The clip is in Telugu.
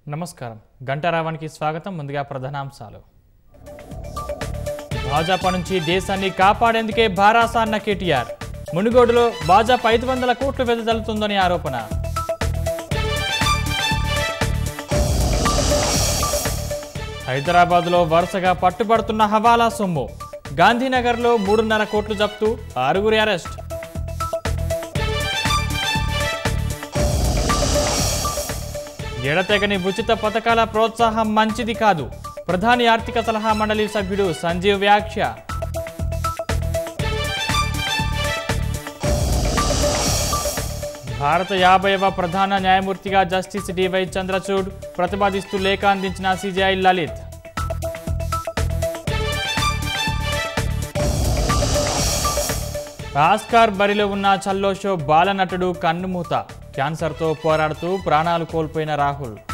నమస్కారం గంటారావానికి స్వాగతం ముందుగా ప్రధానాంశాలు భాజపా నుంచి దేశాన్ని కాపాడేందుకే భారాస అన్న కేటీఆర్ మునుగోడులో భాజపా ఐదు వందల కోట్లు వెదజల్లుతుందని ఆరోపణ హైదరాబాద్లో వరుసగా పట్టుబడుతున్న హవాలా సొమ్ము గాంధీనగర్లో మూడున్నర కోట్లు జప్తు ఆరుగురి అరెస్ట్ ఎడతెగని ఉచిత పథకాల ప్రోత్సాహం మంచిది కాదు ప్రధాని ఆర్థిక సలహా మండలి సభ్యుడు సంజీవ్ వ్యాఖ్య భారత యాభైవ ప్రధాన న్యాయమూర్తిగా జస్టిస్ డివై చంద్రచూడ్ ప్రతిపాదిస్తూ లేఖ అందించిన సిజేఐ లలిత్ ఆస్కార్ బరిలో ఉన్న చల్లో షో బాలనటుడు కన్నుమూత క్యాన్సర్తో పోరాడుతూ ప్రాణాలు కోల్పోయిన రాహుల్